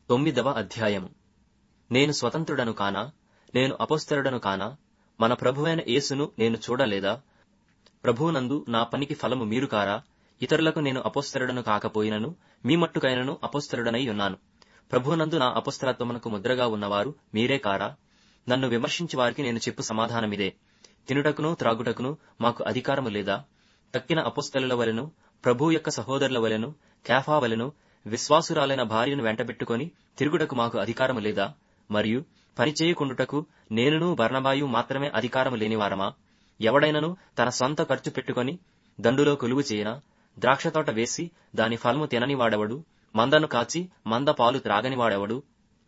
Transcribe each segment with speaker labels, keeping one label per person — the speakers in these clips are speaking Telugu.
Speaker 1: తొమ్మిదవ అధ్యాయము నేను స్వతంత్రుడను కానా నేను అపోస్తలుడను కానా మన ప్రభువైన యేసును నేను చూడలేదా ప్రభువునందు నా పనికి ఫలము మీరు కారా ఇతరులకు నేను అపోస్తలుడను కాకపోయినను మీ మట్టుకైనను అపోస్తలుడనై ఉన్నాను ప్రభువునందు నా అపోస్తలత్వమునకు ముద్రగా ఉన్నవారు మీరే కారా నన్ను విమర్శించి వారికి నేను చెప్పు సమాధానమిదే తినుటకును త్రాగుటకును మాకు అధికారము లేదా తక్కిన అపోస్తలుల వలెను ప్రభు యొక్క సహోదరుల వలెను కేఫా వలెను విశ్వాసురాలైన భార్యను వెంటబెట్టుకొని తిరుగుటకు మాకు అధికారము లేదా మరియు పని చేయకుండుటకు నేనును బర్ణబాయు మాత్రమే అధికారము లేనివారమా ఎవడైనను తన సొంత ఖర్చు పెట్టుకొని దండులో కొలువు చేయనా ద్రాక్షతోట వేసి దాని ఫలము తినని వాడెవడు మందను కాచి మంద పాలు త్రాగని వాడెవడు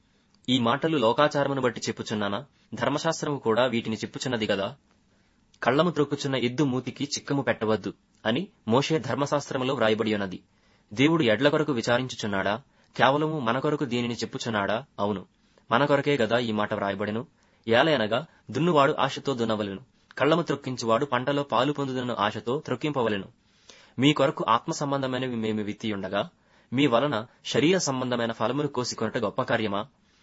Speaker 1: ఈ మాటలు లోకాచారమును బట్టి చెప్పుచున్నానా ధర్మశాస్త్రము కూడా వీటిని చెప్పుచున్నది గదా కళ్ళము త్రొక్కుచున్న ఎద్దు మూతికి చిక్కము పెట్టవద్దు అని మోషే ధర్మశాస్త్రములో వ్రాయబడి ఉన్నది దేవుడు ఎడ్ల కొరకు విచారించుచున్నాడా కేవలము మన కొరకు దీనిని చెప్పుచున్నాడా అవును మన కొరకే గదా ఈ మాట వ్రాయబడెను ఏలయనగా దున్నువాడు ఆశతో దున్నవలెను కళ్ళము త్రొక్కించువాడు పంటలో పాలు పొందుదన్న ఆశతో త్రొక్కింపవలెను మీ కొరకు ఆత్మ సంబంధమైనవి మేము విత్తియుండగా మీ వలన శరీర సంబంధమైన ఫలమును కోసికొనట గొప్ప కార్యమా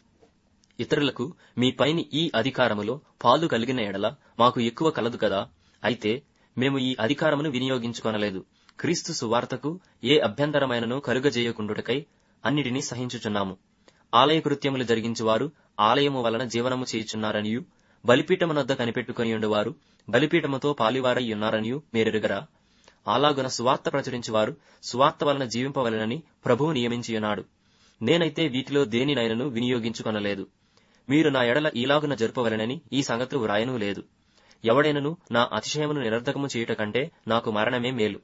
Speaker 1: ఇతరులకు మీ పైని ఈ అధికారములో పాలు కలిగిన ఎడల మాకు ఎక్కువ కలదు కదా అయితే మేము ఈ అధికారమును వినియోగించుకొనలేదు క్రీస్తు సువార్తకు ఏ అభ్యంతరమైనను కలుగజేయకుండుటకై అన్నిటినీ సహించుచున్నాము ఆలయ కృత్యములు జరిగించువారు ఆలయము వలన జీవనము చేయుచున్నారనియు బలిపీఠమునొద్ద కనిపెట్టుకుని ఉండేవారు బలిపీఠముతో పాలివారై ఉన్నారనియు మీరెరుగరా అలాగున సువార్త ప్రచురించువారు సువార్త వలన జీవింపవలెనని ప్రభువు నియమించియున్నాడు నేనైతే వీటిలో దేనినైనను వినియోగించుకొనలేదు మీరు నా ఎడల ఈలాగున జరుపవలెనని ఈ సంగతులు వ్రాయనూ లేదు ఎవడైనను నా అతిశయమును నిరర్ధకము చేయుట కంటే నాకు మరణమే మేలు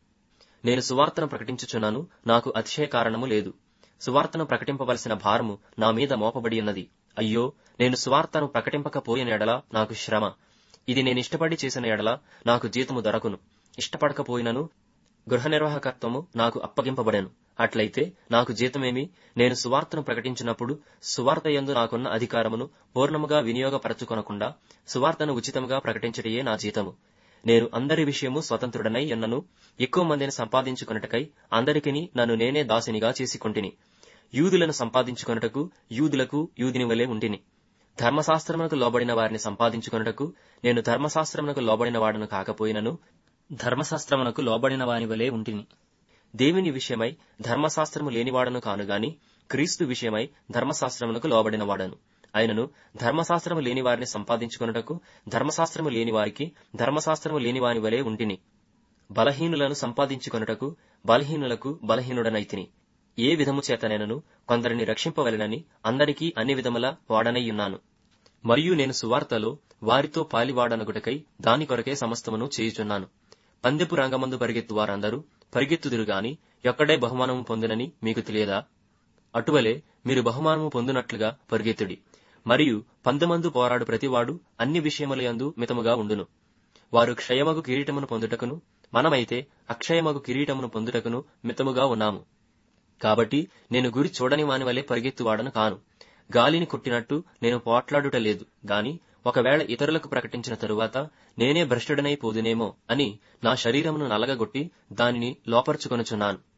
Speaker 1: నేను సువార్తను ప్రకటించుచున్నాను నాకు అతిశయ కారణము లేదు సువార్తను ప్రకటింపవలసిన భారము నా మీద మోపబడి ఉన్నది అయ్యో నేను సువార్తను ప్రకటింపకపోయిన ఎడల నాకు శ్రమ ఇది నేను ఇష్టపడి చేసిన ఎడల నాకు జీతము దొరకును ఇష్టపడకపోయినను గృహ నిర్వాహకత్వము నాకు అప్పగింపబడెను అట్లయితే నాకు జీతమేమి నేను సువార్తను ప్రకటించినప్పుడు సువార్త యందు నాకున్న అధికారమును పూర్ణముగా వినియోగపరచుకొనకుండా సువార్తను ఉచితముగా ప్రకటించటయే నా జీతము నేను అందరి విషయము స్వతంత్రుడనై ఎన్నను ఎక్కువ మందిని సంపాదించుకొనుటకై అందరికిని నన్ను నేనే దాసినిగా చేసుకొంటిని యూదులను సంపాదించుకొనుటకు యూదులకు యూదిని వలె ఉంటిని ధర్మశాస్త్రమునకు లోబడిన వారిని సంపాదించుకొనుటకు నేను ధర్మశాస్త్రమునకు లోబడిన వాడను కాకపోయినను ధర్మశాస్త్రమునకు లోబడిన వాని వలె ఉంటిని దేవుని విషయమై ధర్మశాస్త్రము లేనివాడను కానుగాని క్రీస్తు విషయమై ధర్మశాస్త్రమునకు లోబడిన వాడను ఆయనను ధర్మశాస్త్రము లేని వారిని సంపాదించుకొనుటకు ధర్మశాస్త్రము లేని వారికి ధర్మశాస్త్రము లేని వాని వలె ఉంటిని బలహీనులను సంపాదించుకొనుటకు బలహీనులకు బలహీనుడనైతిని ఏ విధము చేతనైనను కొందరిని రక్షింపవలెనని అందరికీ అన్ని విధముల వాడనయ్యున్నాను మరియు నేను సువార్తలో వారితో పాలివాడనగుటకై దాని కొరకే సమస్తమును చేయుచున్నాను పందెపు రంగమందు పరిగెత్తు వారందరూ పరిగెత్తుదురు గాని ఎక్కడే బహుమానము పొందునని మీకు తెలియదా అటువలే మీరు బహుమానము పొందునట్లుగా పరిగెత్తుడి మరియు పందెమందు పోరాడు ప్రతివాడు అన్ని విషయములయందు మితముగా ఉండును వారు క్షయమగు కిరీటమును పొందుటకును మనమైతే అక్షయమగు కిరీటమును పొందుటకును మితముగా ఉన్నాము కాబట్టి నేను గురి చూడని వాని వలె పరిగెత్తువాడను కాను గాలిని కొట్టినట్టు నేను పోట్లాడుట లేదు గాని ఒకవేళ ఇతరులకు ప్రకటించిన తరువాత నేనే భ్రష్టుడనై పోదునేమో అని నా శరీరమును నలగగొట్టి దానిని లోపరుచుకొనుచున్నాను